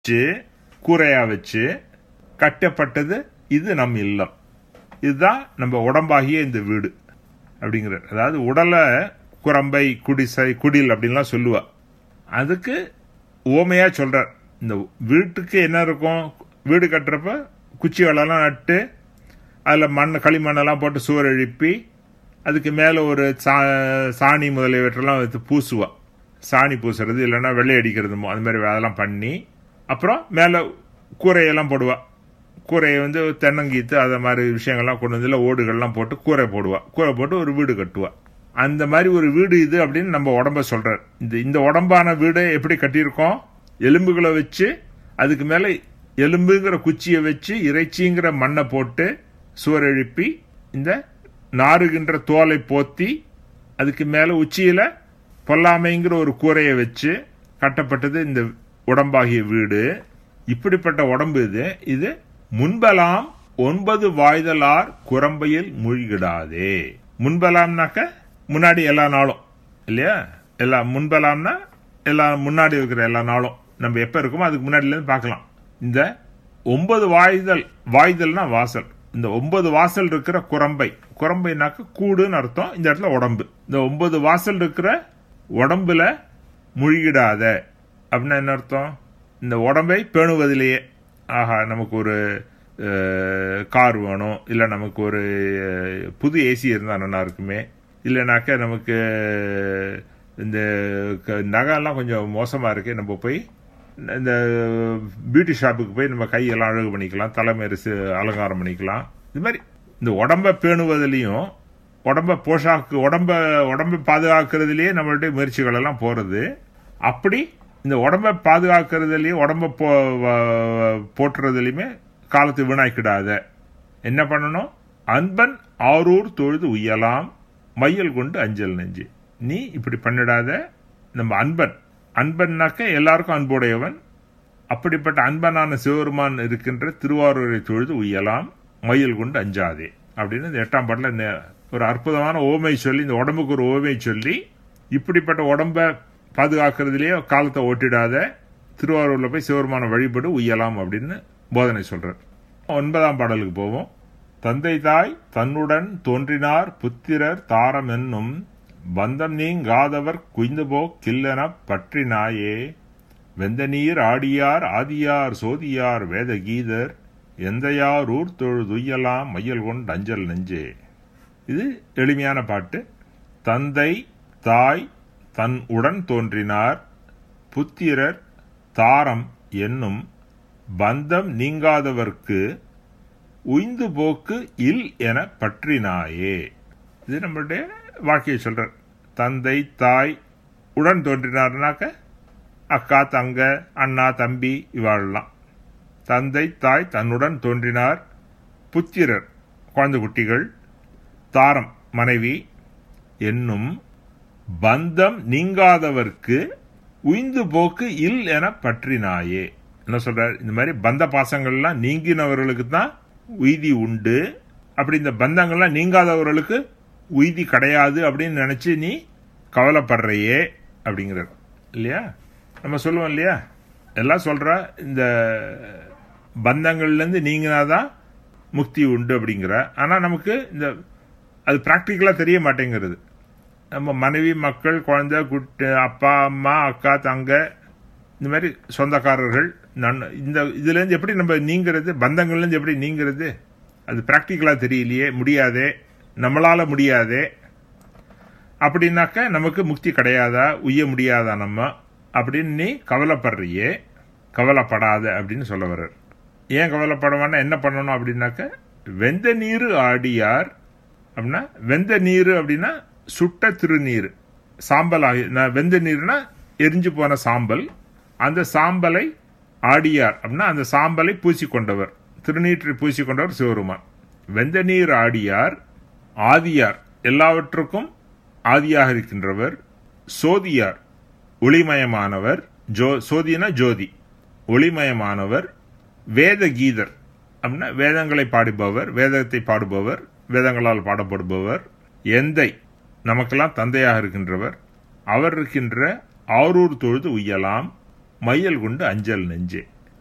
வச்சு கூரையா வச்சு கட்டப்பட்டது இது நம் இல்லம் இதுதான் நம்ம உடம்பாகிய இந்த வீடு அப்படிங்கிறார் அதாவது உடலை குரம்பை குடிசை குடில் அப்படின்லாம் சொல்லுவா அதுக்கு ஓமையா சொல்றார் இந்த வீட்டுக்கு என்ன இருக்கும் வீடு கட்டுறப்ப குச்சி வெள்ளெல்லாம் நட்டு அதில் மண் களிமண்ணெல்லாம் போட்டு சுவர் எழுப்பி அதுக்கு மேலே ஒரு சா சாணி முதலியவற்றெல்லாம் வைத்து பூசுவா சாணி பூசுறது இல்லைன்னா வெள்ளை அடிக்கிறது அது மாதிரி அதெல்லாம் பண்ணி அப்புறம் மேலே கூரையெல்லாம் போடுவா கூரையை வந்து தென்னங்கீத்து அதை மாதிரி விஷயங்கள்லாம் கொண்டு வந்து இல்லை ஓடுகள்லாம் போட்டு கூரை போடுவா கூரை போட்டு ஒரு வீடு கட்டுவா அந்த மாதிரி ஒரு வீடு இது அப்படின்னு நம்ம உடம்ப சொல்றார் இந்த இந்த உடம்பான வீடு எப்படி கட்டியிருக்கோம் எலும்புகளை வச்சு அதுக்கு மேலே எலும்புங்கிற குச்சியை வச்சு இறைச்சிங்கிற மண்ணை போட்டு சுவர் எழுப்பி இந்த நாறுகின்ற தோலை போத்தி அதுக்கு மேலே உச்சியில் பொல்லாமைங்கிற ஒரு கூரையை வச்சு கட்டப்பட்டது இந்த உடம்பாகிய வீடு இப்படிப்பட்ட உடம்பு இது இது முன்பலாம் ஒன்பது வாய்தலார் குரம்பையில் மூழ்கிடாதே முன்பலாம்னாக்க முன்னாடி எல்லா நாளும் இல்லையா எல்லா முன்பலாம்னா எல்லா முன்னாடி இருக்கிற எல்லா நாளும் நம்ம எப்ப இருக்கோமோ அதுக்கு முன்னாடிலேருந்து பார்க்கலாம் இந்த ஒன்பது வாய்தல் வாய்தல்னா வாசல் இந்த ஒன்பது வாசல் இருக்கிற குரம்பை குரம்பைனாக்க கூடுன்னு அர்த்தம் இந்த இடத்துல உடம்பு இந்த ஒன்பது வாசல் இருக்கிற உடம்புல முழுகிடாத அப்படின்னா என்ன அர்த்தம் இந்த உடம்பை பேணுவதிலேயே ஆஹா நமக்கு ஒரு கார் வேணும் இல்லை நமக்கு ஒரு புது ஏசி இருந்தால் நல்லா இருக்குமே இல்லைனாக்க நமக்கு இந்த நகைலாம் கொஞ்சம் மோசமாக இருக்கு நம்ம போய் இந்த பியூட்டி ஷாப்புக்கு போய் நம்ம கையெல்லாம் அழகு பண்ணிக்கலாம் தலைமரிசு அலங்காரம் பண்ணிக்கலாம் இது மாதிரி இந்த உடம்பை பேணுவதிலையும் உடம்ப போஷாக்கு உடம்ப உடம்பை பாதுகாக்கிறதுலயே நம்மளுடைய முயற்சிகள் எல்லாம் போறது அப்படி இந்த உடம்பை பாதுகாக்கிறதுலயும் உடம்ப போ போட்டுறதுலையுமே காலத்தை வீணாக்கிடாத என்ன பண்ணணும் அன்பன் ஆரூர் தொழுது உயலாம் மையல் கொண்டு அஞ்சல் நெஞ்சு நீ இப்படி பண்ணிடாத நம்ம அன்பன் அன்பன்னாக்க எல்லாருக்கும் அன்புடையவன் அப்படிப்பட்ட அன்பனான சிவபெருமான் இருக்கின்ற திருவாரூரை தொழுது உயலாம் மயில் கொண்டு அஞ்சாதே அப்படின்னு இந்த எட்டாம் பாட்டில் ஒரு அற்புதமான ஓமை சொல்லி இந்த உடம்புக்கு ஒரு ஓமை சொல்லி இப்படிப்பட்ட உடம்ப பாதுகாக்கிறதுலேயே காலத்தை ஓட்டிடாத திருவாரூர்ல போய் சிவபெருமான வழிபடு உய்யலாம் அப்படின்னு போதனை சொல்றார் ஒன்பதாம் பாடலுக்கு போவோம் தந்தை தாய் தன்னுடன் தோன்றினார் புத்திரர் தாரம் என்னும் பந்தம் நீங்காதவர் குய்ந்துபோ கில்லென பற்றினாயே வெந்த நீர் ஆடியார் ஆதியார் சோதியார் வேத கீதர் எந்தையார் ஊர் தொழுதுயலாம் மையல் கொண்டு அஞ்சல் நெஞ்சே இது எளிமையான பாட்டு தந்தை தாய் தன் உடன் தோன்றினார் புத்திரர் தாரம் என்னும் பந்தம் நீங்காதவர்க்கு உய்ந்து போக்கு இல் என பற்றினாயே இது நம்மளுடைய வாழ்க்கையை சொல்ற தந்தை தாய் உடன் தோன்றினார்னாக்க அக்கா தங்க அண்ணா தம்பி இவாழலாம் தந்தை தாய் தன்னுடன் தோன்றினார் புத்திரர் குழந்தை குட்டிகள் தாரம் மனைவி என்னும் பந்தம் நீங்காதவர்க்கு உய்ந்து போக்கு இல் என பற்றினாயே என்ன சொல்றார் இந்த மாதிரி பந்த பாசங்கள்லாம் நீங்கினவர்களுக்கு தான் உய்தி உண்டு அப்படி இந்த பந்தங்கள்லாம் நீங்காதவர்களுக்கு உய்தி கிடையாது அப்படின்னு நினைச்சு நீ கவலைப்படுறையே அப்படிங்கிறார் இல்லையா நம்ம சொல்லுவோம் இல்லையா எல்லாம் சொல்ற இந்த பந்தங்கள்லேருந்து நீங்கினாதான் முக்தி உண்டு அப்படிங்கிற ஆனால் நமக்கு இந்த அது ப்ராக்டிக்கலாக தெரிய மாட்டேங்கிறது நம்ம மனைவி மக்கள் குழந்தை குட்டு அப்பா அம்மா அக்கா தங்க இந்த மாதிரி சொந்தக்காரர்கள் நன் இந்த இதுலேருந்து எப்படி நம்ம நீங்கிறது பந்தங்கள்லேருந்து எப்படி நீங்கிறது அது ப்ராக்டிக்கலாக தெரியலையே முடியாதே நம்மளால முடியாதே அப்படின்னாக்க நமக்கு முக்தி கிடையாதா உய்ய முடியாதா நம்ம அப்படின்னு நீ கவலைப்படுறியே கவலைப்படாத அப்படின்னு சொல்ல வர்றார் ஏன் கவலைப்படவானா என்ன பண்ணணும் அப்படின்னாக்க வெந்த நீர் ஆடியார் அப்படின்னா வெந்த நீர் அப்படின்னா சுட்ட திருநீர் சாம்பல் ஆகி வெந்த நீர்னா எரிஞ்சு போன சாம்பல் அந்த சாம்பலை ஆடியார் அப்படின்னா அந்த சாம்பலை பூசிக்கொண்டவர் திருநீற்றை பூசிக்கொண்டவர் சிவருமான் வெந்த நீர் ஆடியார் ஆதியார் எல்லாவற்றுக்கும் ஆதியாக இருக்கின்றவர் சோதியார் ஒளிமயமானவர் ஜோ சோதினா ஜோதி ஒளிமயமானவர் வேத கீதர் அப்படின்னா வேதங்களை பாடுபவர் வேதத்தை பாடுபவர் வேதங்களால் பாடப்படுபவர் எந்தை நமக்கெல்லாம் தந்தையாக இருக்கின்றவர் அவர் இருக்கின்ற ஆரூர் தொழுது உய்யலாம் மையல் கொண்டு அஞ்சல் நெஞ்சே